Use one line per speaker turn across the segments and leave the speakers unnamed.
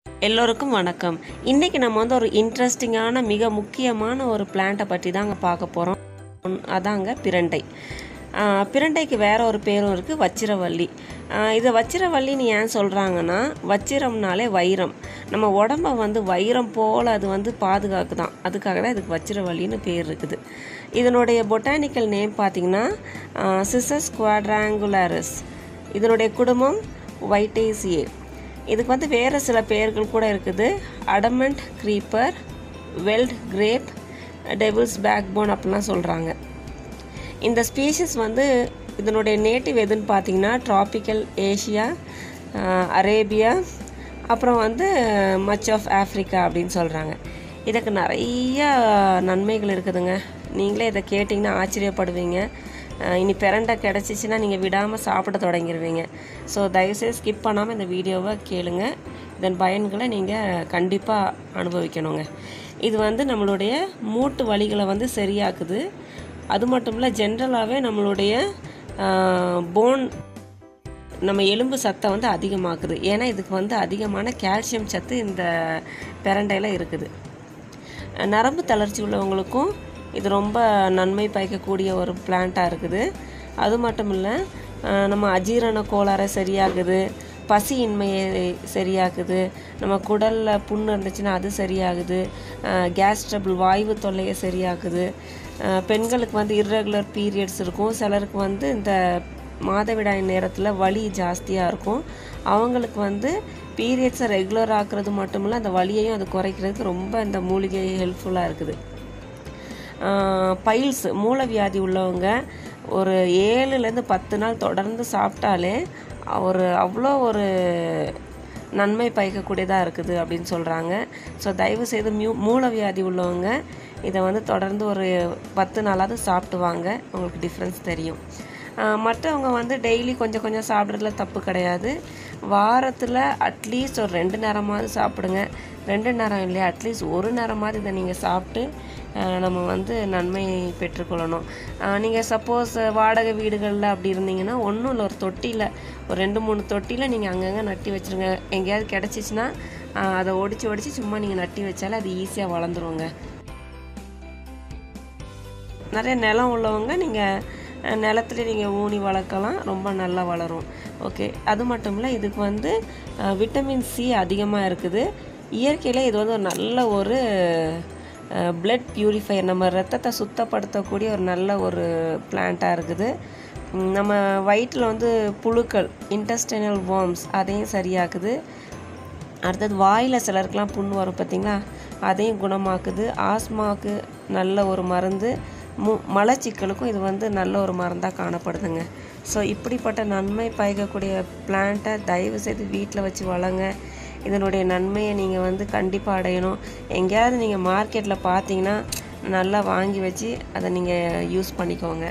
எல்லோருக்கும் வணக்கம் இன்றைக்கி நம்ம வந்து ஒரு இன்ட்ரெஸ்டிங்கான மிக முக்கியமான ஒரு பிளான்ட்டை பற்றி தாங்க பார்க்க போகிறோம் அதாங்க பிரண்டை ஆஹ் பிரண்டைக்கு வேற ஒரு பேரும் இருக்குது வச்சிரவள்ளி ஆஹ் இதை வச்சிரவள்ளின்னு ஏன் சொல்கிறாங்கன்னா வச்சிரம்னாலே வைரம் நம்ம உடம்ப வந்து வைரம் போல் அது வந்து பாதுகாக்குதான் அதுக்காக தான் இதுக்கு வச்சிரவள்ளின்னு பேர் இருக்குது இதனுடைய பொட்டானிக்கல் நேம் பார்த்தீங்கன்னா சிசஸ் குவாட்ராங்குலாரஸ் இதனுடைய குடும்பம் வைட்டேசியே இதுக்கு வந்து வேறு சில பெயர்கள் கூட இருக்குது adamant creeper veld grape devil's backbone அப்படிலாம் சொல்கிறாங்க இந்த ஸ்பீஷஸ் வந்து இதனுடைய நேட்டிவ் எதுன்னு பார்த்தீங்கன்னா ட்ராபிக்கல் ஏஷியா அரேபியா அப்புறம் வந்து மச் ஆஃப் ஆஃப்ரிக்கா அப்படின்னு சொல்கிறாங்க இதுக்கு நிறைய நன்மைகள் இருக்குதுங்க நீங்களே இதை கேட்டிங்கன்னா ஆச்சரியப்படுவீங்க அஹ் இனி பிரண்டை கிடச்சிச்சின்னா நீங்கள் விடாமல் சாப்பிட தொடங்கிடுவீங்க ஸோ தயவுசெய்து ஸ்கிப் பண்ணாமல் இந்த வீடியோவை கேளுங்க இதன் பயன்களை நீங்கள் கண்டிப்பாக அனுபவிக்கணுங்க இது வந்து நம்மளுடைய மூட்டு வலிகளை வந்து சரியாக்குது அது மட்டும் இல்லை ஜென்ரலாகவே நம்மளுடைய போன் நம்ம எலும்பு சத்தை வந்து அதிகமாக்குது ஏன்னா இதுக்கு வந்து அதிகமான கால்சியம் சத்து இந்த பிரண்டையில் இருக்குது நரம்பு தளர்ச்சி உள்ளவங்களுக்கும் இது ரொம்ப நன்மை பயக்கக்கூடிய ஒரு பிளான்ட்டாக இருக்குது அது மட்டும் இல்லை அஹ் நம்ம அஜீரண கோளாறை சரியாகுது பசியின்மையை சரியாக்குது நம்ம குடலில் புண்ணு இருந்துச்சுன்னா அது சரியாகுது கேஸ் ட்ரபிள் வாய்வு தொல்லையை சரியாக்குது அஹ் பெண்களுக்கு வந்து இர்ரெகுலர் பீரியட்ஸ் இருக்கும் சிலருக்கு வந்து இந்த மாதவிடாய் நேரத்தில் வலி ஜாஸ்தியாக இருக்கும் அவங்களுக்கு வந்து பீரியட்ஸை ரெகுலர் ஆக்குறது மட்டும் இல்லை அந்த வலியையும் அது குறைக்கிறதுக்கு ரொம்ப இந்த மூலிகை ஹெல்ப்ஃபுல்லாக இருக்குது பைல்ஸ் மூலவியாதி உள்ளவங்க ஒரு ஏழுலேருந்து பத்து நாள் தொடர்ந்து சாப்பிட்டாலே ஒரு அவ்வளோ ஒரு நன்மை பயக்கக்கூடியதாக இருக்குது அப்படின்னு சொல்கிறாங்க ஸோ தயவு செய்து மியூ மூலவியாதி உள்ளவங்க இதை வந்து தொடர்ந்து ஒரு பத்து நாளாவது சாப்பிட்டு வாங்க உங்களுக்கு டிஃப்ரென்ஸ் தெரியும் ஆஹ் மற்றவங்க வந்து டெய்லி கொஞ்சம் கொஞ்சம் சாப்பிட்றதுல தப்பு கிடையாது வாரத்தில் அட்லீஸ்ட் ஒரு ரெண்டு நேரமாவது சாப்பிடுங்க ரெண்டு நேரம் இல்லையா அட்லீஸ்ட் ஒரு நேரமாவது இதை நீங்கள் சாப்பிட்டு ஆஹ் நம்ம வந்து நன்மை பெற்றுக்கொள்ளணும் நீங்கள் சப்போஸ் வாடகை வீடுகளில் அப்படி இருந்தீங்கன்னா ஒன்றும் இல்லை ஒரு தொட்டியில் ஒரு ரெண்டு மூணு தொட்டியில் நீங்கள் அங்கங்கே நட்டி வச்சுருங்க எங்கேயாவது கிடச்சிச்சின்னா ஆஹ் அதை ஒடிச்சு ஒடிச்சு சும்மா நீங்கள் நட்டி வச்சாலே அது ஈஸியாக வளர்ந்துருங்க நிறைய நிலம் உள்ளவங்க நீங்கள் நிலத்துல நீங்கள் ஊனி வளர்க்கலாம் ரொம்ப நல்லா வளரும் ஓகே அது மட்டும் இல்லை இதுக்கு வந்து விட்டமின் சி அதிகமாக இருக்குது இயற்கையில் இது வந்து ஒரு நல்ல ஒரு பிளட் பியூரிஃபையர் நம்ம ரத்தத்தை சுத்தப்படுத்தக்கூடிய ஒரு நல்ல ஒரு பிளான்ட்டாக இருக்குது ம், நம்ம வயிற்றில் வந்து புழுக்கள் இன்டஸ்டைனல் வார்ம்ஸ் அதையும் சரியாக்குது அடுத்தது வாயில் சிலருக்குலாம் புண் வரும் பார்த்தீங்களா அதையும் குணமாக்குது ஆஸ்மாவுக்கு நல்ல ஒரு மருந்து மு மலச்சிக்கலுக்கும் இது வந்து நல்ல ஒரு மருந்தாக காணப்படுதுங்க ஸோ இப்படிப்பட்ட நன்மை பயக்கக்கூடிய பிளான்ட்டை தயவு செய்து வீட்டில் வச்சு வளங்க இதனுடைய நன்மையை நீங்கள் வந்து கண்டிப்பாக அடையணும் எங்கேயாவது நீங்கள் மார்க்கெட்டில் பார்த்தீங்கன்னா நல்லா வாங்கி வச்சு அதை நீங்கள் யூஸ் பண்ணிக்கோங்க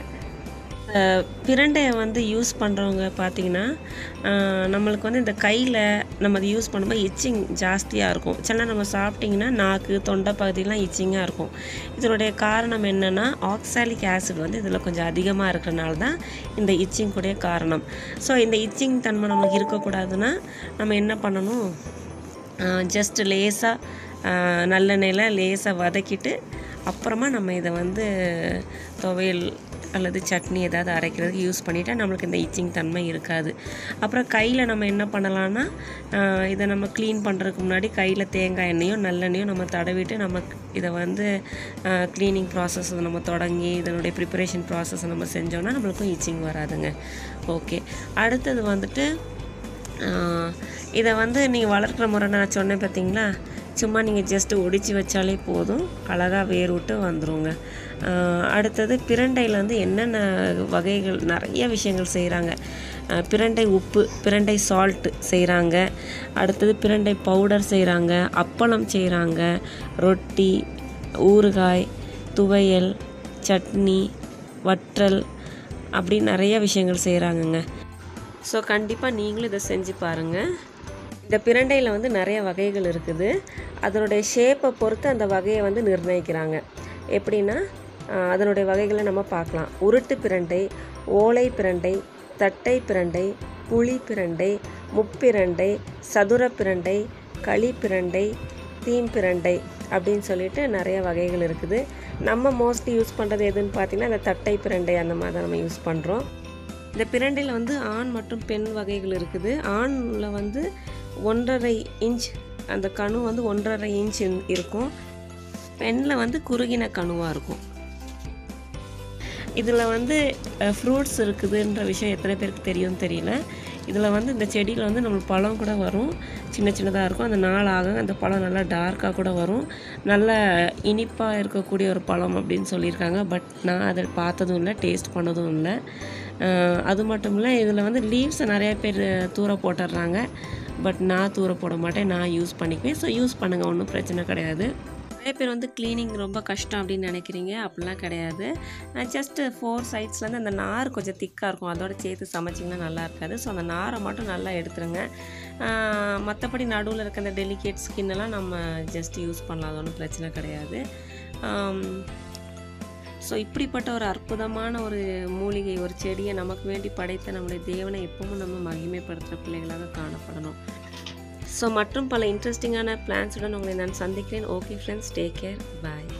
அஹ் பிரண்டையை வந்து யூஸ் பண்ணுறவங்க பார்த்தீங்கன்னா அஹ் நம்மளுக்கு வந்து இந்த கையில் நம்ம அதை யூஸ் பண்ணும்போது இச்சிங் ஜாஸ்தியாக இருக்கும் சில நம்ம சாப்பிட்டிங்கன்னா நாக்கு தொண்டை பகுதியெலாம் இச்சிங்காக இருக்கும் இதனுடைய காரணம் என்னென்னா ஆக்சாலிக் ஆசிட் வந்து இதில் கொஞ்சம் அதிகமாக இருக்கிறனால தான் இந்த இச்சிங் கூடிய காரணம் ஸோ இந்த இச்சிங் தன்மை நமக்கு இருக்கக்கூடாதுன்னா நம்ம என்ன பண்ணணும் ஜஸ்ட் லேசாக நல்லெண்ணெயில் லேசாக வதக்கிட்டு அப்புறமா நம்ம இதை வந்து துவையல் அல்லது சட்னி ஏதாவது அரைக்கிறதுக்கு யூஸ் பண்ணிட்டா நம்மளுக்கு இந்த இச்சிங் தன்மை இருக்காது அப்புறம் கையில் நம்ம என்ன பண்ணலான்னா ஆஹ் இதை நம்ம க்ளீன் பண்ணுறதுக்கு முன்னாடி கையில் தேங்காய் எண்ணெயும் நல்லெண்ணெயும் நம்ம தடவிட்டு நம்ம இதை வந்து க்ளீனிங் ப்ராசஸ் நம்ம தொடங்கி இதனுடைய ப்ரிப்பரேஷன் ப்ராசஸ் நம்ம செஞ்சோன்னா நம்மளுக்கும் இச்சிங் வராதுங்க ஓகே அடுத்தது வந்துட்டு ஆஹ் இதை வந்து நீங்கள் வளர்க்குற முறை நான் சொன்னேன் பார்த்தீங்களா சும்மா நீங்கள் ஜஸ்ட்டு ஒடிச்சு வச்சாலே போதும் அழகாக வேர் விட்டு வந்துருங்க ஆஹ் அடுத்தது பிரண்டையில் வந்து என்னென்ன வகைகள் நிறைய விஷயங்கள் செய்கிறாங்க பிரண்டை உப்பு பிரண்டை சால்ட்டு செய்கிறாங்க அடுத்தது பிரண்டை பவுடர் செய்கிறாங்க அப்பளம் செய்கிறாங்க ரொட்டி ஊறுகாய் துவையல் சட்னி வற்றல் அப்படி நிறைய விஷயங்கள் செய்கிறாங்கங்க ஸோ கண்டிப்பாக நீங்களும் இதை செஞ்சு பாருங்கள் இந்த பிரண்டையில் வந்து நிறைய வகைகள் இருக்குது அதனுடைய ஷேப்பை பொறுத்து அந்த வகையை வந்து நிர்ணயிக்கிறாங்க எப்படின்னா ஆஹ், அதனுடைய வகைகளை நம்ம பார்க்கலாம் உருட்டு பிரண்டை ஓலை பிரண்டை தட்டை பிரண்டை புளி பிரண்டை முப்பிரண்டை சதுர பிரண்டை களி பிரண்டை தீம் பிரண்டை அப்படின்னு சொல்லிட்டு நிறைய வகைகள் இருக்குது நம்ம மோஸ்ட்லி யூஸ் பண்ணுறது எதுன்னு பார்த்தீங்கன்னா இந்த தட்டை பிரண்டை அந்த மாதிரி தான் நம்ம யூஸ் பண்ணுறோம் இந்த பிரண்டையில் வந்து ஆண் மற்றும் பெண் வகைகள் இருக்குது ஆணில் வந்து ஒன்றரை இன்ச் அந்த கணு வந்து ஒன்றரை இன்ச் இருக்கும் பெண்ணில் வந்து குறுகின கணுவாக இருக்கும் இதில் வந்து ஃப்ரூட்ஸ் இருக்குதுன்ற விஷயம் எத்தனை பேருக்கு தெரியும்னு தெரியல இதில் வந்து இந்த செடியில் வந்து நம்மளுக்கு பழம் கூட வரும் சின்ன சின்னதாக இருக்கும் அந்த நாள் ஆக அந்த பழம் நல்லா டார்க்காக கூட வரும் நல்ல இனிப்பாக இருக்கக்கூடிய ஒரு பழம் அப்படின்னு சொல்லியிருக்காங்க பட் நான் அதை பார்த்ததும் இல்லை டேஸ்ட் பண்ணதும் இல்லை அஹ் அது மட்டும் இல்லை இதில் வந்து லீவ்ஸை நிறைய பேர் தூர போட்டுடுறாங்க பட் நான் தூர போட மாட்டேன் நான் யூஸ் பண்ணிக்குவேன் ஸோ யூஸ் பண்ணுங்கள் ஒன்றும் பிரச்சனை கிடையாது நிறைய பேர் வந்து க்ளீனிங் ரொம்ப கஷ்டம் அப்படின்னு நினைக்கிறீங்க அப்படிலாம் கிடையாது ஜஸ்ட்டு ஃபோர் சைட்ஸ்லேருந்து அந்த நார் கொஞ்சம் திக்காக இருக்கும் அதோட சேர்த்து சமைச்சிங்கன்னா நல்லா இருக்காது ஸோ அந்த நாரை மட்டும் நல்லா எடுத்துருங்க மற்றபடி நடுவில் இருக்க அந்த டெலிகேட் ஸ்கின்னெல்லாம் நம்ம ஜஸ்ட் யூஸ் பண்ணலாம் அது ஒன்றும் பிரச்சனை கிடையாது ஸோ இப்படிப்பட்ட ஒரு அற்புதமான ஒரு மூலிகை ஒரு செடியை நமக்கு வேண்டி படைத்த நம்முடைய தேவனை எப்பவும் நம்ம மகிமைப்படுத்துகிற பிள்ளைகளாக காணப்படணும் ஸோ மற்றும் பல இன்ட்ரெஸ்டிங்கான பிளான்ஸுடன் உங்களை நான் சந்திக்கிறேன் ஓகே ஃப்ரெண்ட்ஸ் டேக் கேர் பாய்